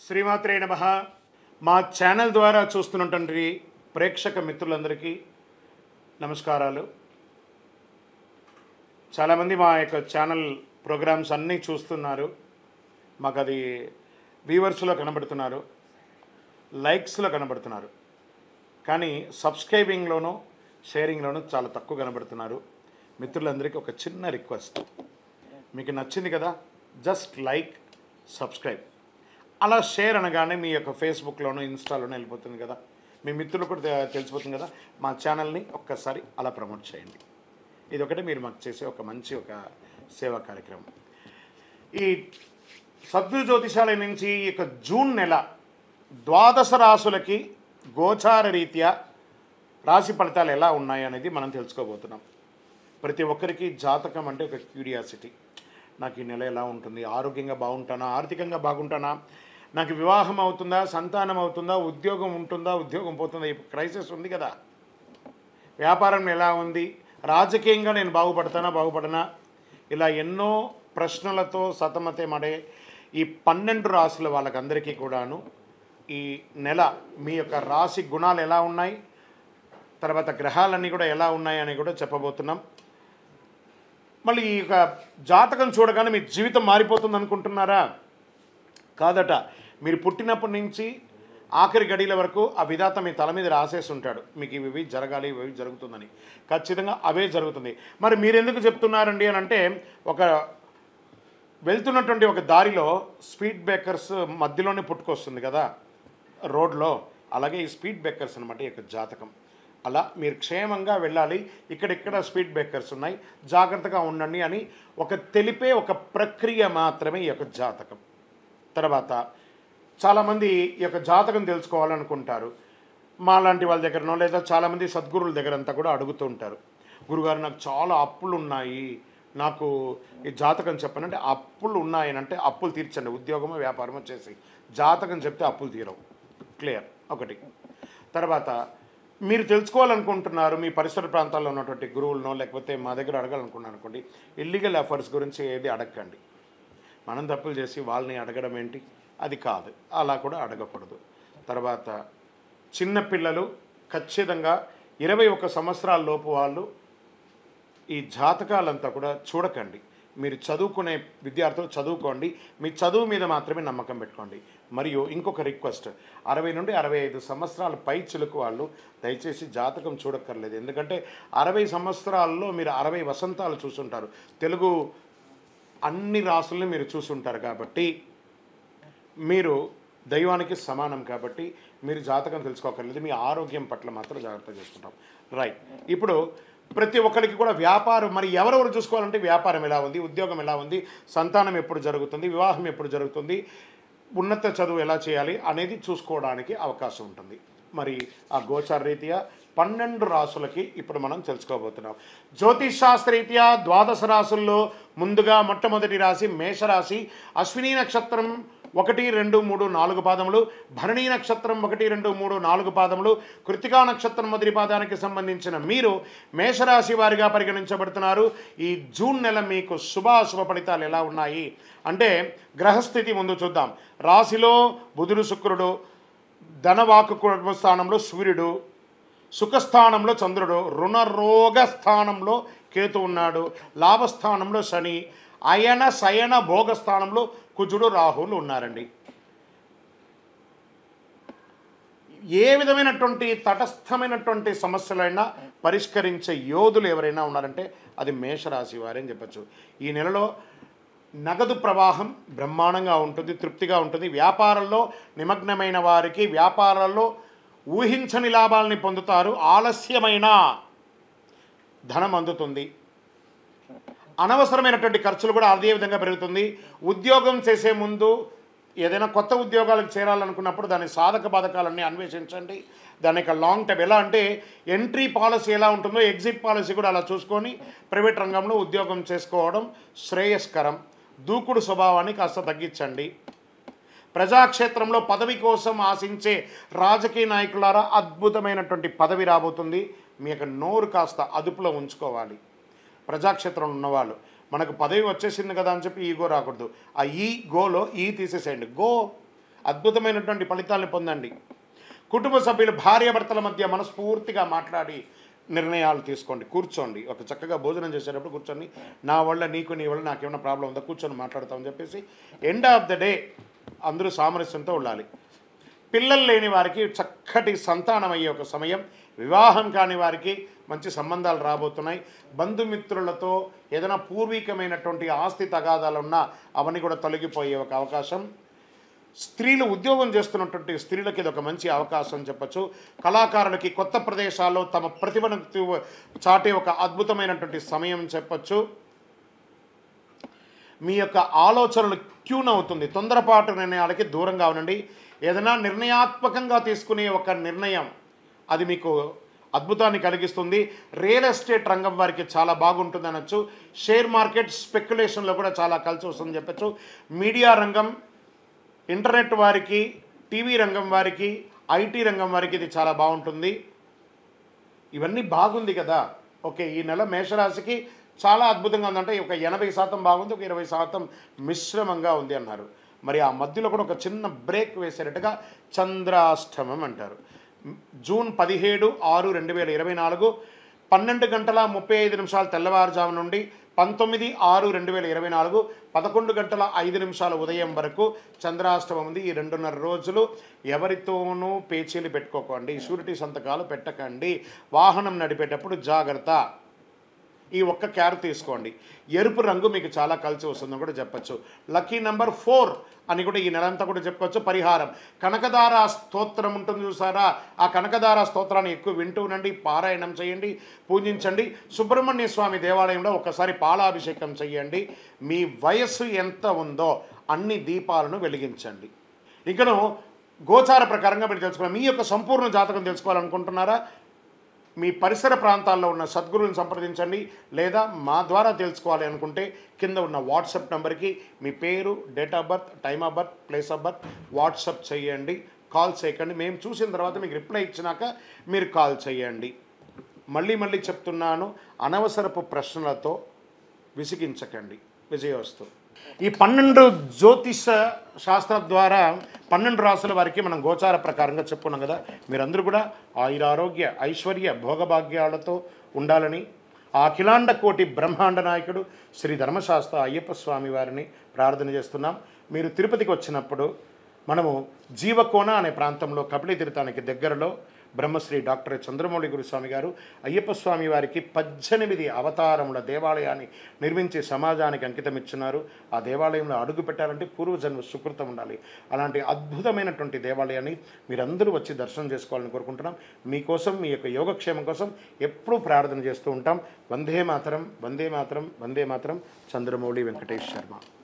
శ్రీమాత్రే నమ మా ఛానల్ ద్వారా చూస్తున్నటువంటి ప్రేక్షక మిత్రులందరికీ నమస్కారాలు చాలామంది మా యొక్క ఛానల్ ప్రోగ్రామ్స్ అన్నీ చూస్తున్నారు మాకు అది వ్యూవర్స్లో కనబడుతున్నారు లైక్స్లో కనబడుతున్నారు కానీ సబ్స్క్రైబింగ్లోనూ షేరింగ్లోనూ చాలా తక్కువ కనబడుతున్నారు మిత్రులందరికీ ఒక చిన్న రిక్వెస్ట్ మీకు నచ్చింది కదా జస్ట్ లైక్ సబ్స్క్రైబ్ అలా షేర్ అనగానే మీ యొక్క ఫేస్బుక్లోనూ ఇన్స్టాలోనూ వెళ్ళిపోతుంది కదా మీ మిత్రులు కూడా తె- తెలిసిపోతుంది కదా మా ఛానల్ని ఒక్కసారి అలా ప్రమోట్ చేయండి ఇది ఒకటి మీరు మాకు చేసే ఒక మంచి ఒక సేవా కార్యక్రమం ఈ సద్గురు జ్యోతిషాలయం నుంచి ఈ యొక్క జూన్ నెల ద్వాదశ రాసులకి గోచార రీత్యా రాశి ఫలితాలు ఎలా ఉన్నాయి అనేది మనం తెలుసుకోబోతున్నాం ప్రతి ఒక్కరికి జాతకం అంటే ఒక క్యూరియాసిటీ నాకు ఈ నెల ఎలా ఉంటుంది ఆరోగ్యంగా బాగుంటానా ఆర్థికంగా బాగుంటానా నాకు వివాహం అవుతుందా సంతానం అవుతుందా ఉద్యోగం ఉంటుందా ఉద్యోగం పోతుందా ఈ క్రైసిస్ ఉంది కదా వ్యాపారం ఎలా ఉంది రాజకీయంగా నేను బాగుపడతానా బాగుపడనా ఇలా ఎన్నో ప్రశ్నలతో సతమతమడే ఈ పన్నెండు రాసుల వాళ్ళకందరికీ కూడాను ఈ నెల మీ యొక్క రాశి గుణాలు ఎలా ఉన్నాయి తర్వాత గ్రహాలన్నీ కూడా ఎలా ఉన్నాయి అని కూడా చెప్పబోతున్నాం మళ్ళీ ఈ యొక్క జాతకం చూడగానే మీ జీవితం మారిపోతుంది అనుకుంటున్నారా కాదట మీరు పుట్టినప్పటి నుంచి ఆఖరి గడిల వరకు ఆ విధాత మీ తల మీద రాసేసి ఉంటాడు మీకు ఇవి ఇవి జరగాలి ఇవి ఇవి జరుగుతుందని ఖచ్చితంగా అవే జరుగుతుంది మరి మీరు ఎందుకు చెప్తున్నారండి అని అంటే ఒక వెళ్తున్నటువంటి ఒక దారిలో స్పీడ్ బ్రేకర్స్ మధ్యలోనే పుట్టుకొస్తుంది కదా రోడ్లో అలాగే ఈ స్పీడ్ బ్రేకర్స్ అనమాట ఈ యొక్క జాతకం అలా మీరు క్షేమంగా వెళ్ళాలి ఇక్కడిక్కడ స్పీడ్ బ్రేకర్స్ ఉన్నాయి జాగ్రత్తగా ఉండండి అని ఒక తెలిపే ఒక ప్రక్రియ మాత్రమే ఈ యొక్క జాతకం తర్వాత చాలామంది ఈ యొక్క జాతకం తెలుసుకోవాలనుకుంటారు మా లాంటి వాళ్ళ దగ్గరనో లేదా చాలామంది సద్గురుల దగ్గర అంతా కూడా అడుగుతూ ఉంటారు గురుగారు నాకు చాలా అప్పులు ఉన్నాయి నాకు ఈ జాతకం చెప్పనంటే అప్పులు ఉన్నాయని అంటే అప్పులు తీర్చండి ఉద్యోగమో వ్యాపారమో చేసి జాతకం చెప్తే అప్పులు తీరవు క్లియర్ ఒకటి తర్వాత మీరు తెలుసుకోవాలనుకుంటున్నారు మీ పరిసర ప్రాంతాల్లో ఉన్నటువంటి గురువులనో లేకపోతే మా దగ్గర అడగాలనుకున్నాను అనుకోండి ఇల్లీగల్ ఎఫర్ట్స్ గురించి ఏది అడగండి మనం తప్పులు చేసి వాళ్ళని అడగడం ఏంటి అది కాదు అలా కూడా అడగకూడదు తర్వాత చిన్నపిల్లలు ఖచ్చితంగా ఇరవై ఒక సంవత్సరాల లోపు వాళ్ళు ఈ జాతకాలంతా కూడా చూడకండి మీరు చదువుకునే విద్యార్థులు చదువుకోండి మీ చదువు మీద మాత్రమే నమ్మకం పెట్టుకోండి మరియు ఇంకొక రిక్వెస్ట్ అరవై నుండి అరవై ఐదు సంవత్సరాల పై చిలుకు వాళ్ళు దయచేసి జాతకం చూడక్కర్లేదు ఎందుకంటే అరవై సంవత్సరాల్లో మీరు అరవై వసంతాలు చూసుంటారు తెలుగు అన్ని రాసుల్ని మీరు చూసుంటారు కాబట్టి మీరు దైవానికి సమానం కాబట్టి మీరు జాతకం తెలుసుకోకర్లేదు మీ ఆరోగ్యం పట్ల మాత్రం జాగ్రత్త చేసుకుంటాం రైట్ ఇప్పుడు ప్రతి ఒక్కరికి కూడా వ్యాపారం మరి ఎవరెవరు చూసుకోవాలంటే వ్యాపారం ఎలా ఉంది ఉద్యోగం ఎలా ఉంది సంతానం ఎప్పుడు జరుగుతుంది వివాహం ఎప్పుడు జరుగుతుంది ఉన్నత చదువు ఎలా చేయాలి అనేది చూసుకోవడానికి అవకాశం ఉంటుంది మరి ఆ గోచార రీత్యా పన్నెండు రాసులకి ఇప్పుడు మనం తెలుసుకోబోతున్నాం జ్యోతిష్ శాస్త్రరీత్యా ద్వాదశ రాసుల్లో ముందుగా మొట్టమొదటి రాశి మేషరాశి అశ్విని నక్షత్రం ఒకటి రెండు మూడు నాలుగు పాదములు భరణీ నక్షత్రం ఒకటి రెండు మూడు నాలుగు పాదములు కృతికా నక్షత్రం మొదటి పాదానికి సంబంధించిన మీరు మేషరాశి వారిగా పరిగణించబడుతున్నారు ఈ జూన్ నెల మీకు శుభాశుభ ఫలితాలు ఎలా ఉన్నాయి అంటే గ్రహస్థితి ముందు చూద్దాం రాశిలో బుధుడు శుక్రుడు ధనవాకు కుటుంబ స్థానంలో సూర్యుడు సుఖస్థానంలో చంద్రుడు రుణరోగ స్థానంలో కేతు ఉన్నాడు లాభస్థానంలో శని అయన శయన భోగ స్థానంలో కుజుడు రాహువులు ఉన్నారండి ఏ విధమైనటువంటి తటస్థమైనటువంటి సమస్యలైనా పరిష్కరించే యోధులు ఎవరైనా ఉన్నారంటే అది మేషరాశి వారని చెప్పచ్చు ఈ నెలలో నగదు ప్రవాహం బ్రహ్మాండంగా ఉంటుంది తృప్తిగా ఉంటుంది వ్యాపారంలో నిమగ్నమైన వారికి వ్యాపారాల్లో ఊహించని లాభాలని పొందుతారు ఆలస్యమైన ధనం అందుతుంది అనవసరమైనటువంటి ఖర్చులు కూడా అదే విధంగా పెరుగుతుంది ఉద్యోగం చేసే ముందు ఏదైనా కొత్త ఉద్యోగాలకు చేరాలనుకున్నప్పుడు దాని సాధక బాధకాలన్నీ అన్వేషించండి దాని యొక్క లాంగ్ టైం ఎలా అంటే ఎంట్రీ పాలసీ ఎలా ఉంటుందో ఎగ్జిట్ పాలసీ కూడా అలా చూసుకొని ప్రైవేట్ రంగంలో ఉద్యోగం చేసుకోవడం శ్రేయస్కరం దూకుడు స్వభావాన్ని కాస్త తగ్గించండి ప్రజాక్షేత్రంలో పదవి కోసం ఆశించే రాజకీయ నాయకులారా అద్భుతమైనటువంటి పదవి రాబోతుంది మీ యొక్క నోరు కాస్త అదుపులో ఉంచుకోవాలి ప్రజాక్షేత్రంలో ఉన్నవాళ్ళు మనకు పదవి వచ్చేసింది కదా అని చెప్పి ఈగో రాకూడదు ఆ ఈ గోలో ఈ తీసేసేయండి గో అద్భుతమైనటువంటి ఫలితాలను పొందండి కుటుంబ సభ్యులు భార్యాభర్తల మధ్య మనస్ఫూర్తిగా మాట్లాడి నిర్ణయాలు తీసుకోండి కూర్చోండి ఒక చక్కగా భోజనం చేసేటప్పుడు కూర్చొని నా వల్ల నీకు నీ వల్ల నాకేమైనా ప్రాబ్లం ఉందా కూర్చొని మాట్లాడతామని చెప్పేసి ఎండ్ ఆఫ్ ద డే అందరూ సామరస్యంతో ఉండాలి పిల్లలు లేని వారికి చక్కటి సంతానం అయ్యే ఒక సమయం వివాహం కాని వారికి మంచి సంబంధాలు రాబోతున్నాయి బంధుమిత్రులతో ఏదైనా పూర్వీకమైనటువంటి ఆస్తి తగాదాలు ఉన్నా అవన్నీ కూడా తొలగిపోయే ఒక అవకాశం స్త్రీలు ఉద్యోగం చేస్తున్నటువంటి స్త్రీలకి ఇది ఒక మంచి అవకాశం చెప్పచ్చు కళాకారులకి కొత్త ప్రదేశాల్లో తమ ప్రతిభను తు- చాటే ఒక అద్భుతమైనటువంటి సమయం చెప్పచ్చు మీ యొక్క ఆలోచనలు ట్యూన్ అవుతుంది తొందరపాటు నిర్ణయాలకి దూరంగా ఉండండి ఏదైనా నిర్ణయాత్మకంగా తీసుకునే ఒక నిర్ణయం అది మీకు అద్భుతాన్ని కలిగిస్తుంది రియల్ ఎస్టేట్ రంగం వారికి చాలా బాగుంటుంది అనొచ్చు షేర్ మార్కెట్ స్పెక్యులేషన్లో కూడా చాలా కలిసి వస్తుందని చెప్పచ్చు మీడియా రంగం ఇంటర్నెట్ వారికి టీవీ రంగం వారికి ఐటీ రంగం వారికి ఇది చాలా బాగుంటుంది ఇవన్నీ బాగుంది కదా ఓకే ఈ నెల మేషరాశికి చాలా అద్భుతంగా ఉందంటే ఒక ఎనభై శాతం బాగుంది ఒక ఇరవై శాతం మిశ్రమంగా ఉంది అన్నారు మరి ఆ మధ్యలో కూడా ఒక చిన్న బ్రేక్ వేసేటట్టుగా చంద్రాష్టమం అంటారు జూన్ పదిహేడు ఆరు రెండు వేల ఇరవై నాలుగు పన్నెండు గంటల ముప్పై ఐదు నిమిషాలు తెల్లవారుజాము నుండి పంతొమ్మిది ఆరు రెండు వేల ఇరవై నాలుగు పదకొండు గంటల ఐదు నిమిషాల ఉదయం వరకు చంద్రాష్టమం ఉంది ఈ రెండున్నర రోజులు ఎవరితోనూ పేచీలు పెట్టుకోకండి షూరిటీ సంతకాలు పెట్టకండి వాహనం నడిపేటప్పుడు జాగ్రత్త ఈ ఒక్క క్యార్ తీసుకోండి ఎరుపు రంగు మీకు చాలా కలిసి వస్తుందని కూడా చెప్పచ్చు లక్కీ నెంబర్ ఫోర్ అని కూడా ఈ నెలంతా కూడా చెప్పుకోవచ్చు పరిహారం కనకదార స్తోత్రం ఉంటుంది చూసారా ఆ కనకదార స్తోత్రాన్ని ఎక్కువ వింటూ ఉండండి పారాయణం చేయండి పూజించండి సుబ్రహ్మణ్య స్వామి దేవాలయంలో ఒకసారి పాలాభిషేకం చేయండి మీ వయస్సు ఎంత ఉందో అన్ని దీపాలను వెలిగించండి ఇంకను గోచార ప్రకారంగా మీరు తెలుసుకోవాలి మీ యొక్క సంపూర్ణ జాతకం తెలుసుకోవాలనుకుంటున్నారా మీ పరిసర ప్రాంతాల్లో ఉన్న సద్గురువుని సంప్రదించండి లేదా మా ద్వారా తెలుసుకోవాలి అనుకుంటే కింద ఉన్న వాట్సాప్ నెంబర్కి మీ పేరు date of birth time of birth place of birth WhatsApp చేయండి కాల్ చేయకండి మేము చూసిన తర్వాత మీకు రిప్లై ఇచ్చినాక మీరు కాల్ చేయండి మళ్ళీ మళ్ళీ చెప్తున్నాను అనవసరపు ప్రశ్నలతో విసిగించకండి విజయోస్తు ఈ పన్నెండు జ్యోతిష శాస్త్రం ద్వారా పన్నెండు రాసుల వారికి మనం గోచార ప్రకారంగా చెప్పుకున్నాం కదా మీరందరూ కూడా ఆయురారోగ్య ఐశ్వర్య భోగభాగ్యాలతో ఉండాలని ఆ అఖిలాండ కోటి బ్రహ్మాండ నాయకుడు శ్రీ ధర్మశాస్త్ర అయ్యప్ప స్వామి వారిని ప్రార్థన చేస్తున్నాం మీరు తిరుపతికి వచ్చినప్పుడు మనము జీవకోన అనే ప్రాంతంలో కపిలి తీర్థానికి దగ్గరలో బ్రహ్మశ్రీ డాక్టర్ చంద్రమౌళి గురుస్వామి గారు అయ్యప్ప స్వామి వారికి పద్దెనిమిది అవతారముల దేవాలయాన్ని నిర్మించి సమాజానికి అంకితం ఇచ్చున్నారు ఆ దేవాలయంలో అడుగు పెట్టాలంటే పూర్వజన్మ సుకృతం ఉండాలి అలాంటి అద్భుతమైనటువంటి దేవాలయాన్ని మీరందరూ వచ్చి దర్శనం చేసుకోవాలని కోరుకుంటున్నాం మీకోసం మీ యొక్క యోగక్షేమం కోసం ఎప్పుడూ ప్రార్థన చేస్తూ ఉంటాం వందే మాతరం వందే మాతరం వందే మాతరం చంద్రమౌళి వెంకటేష్ శర్మ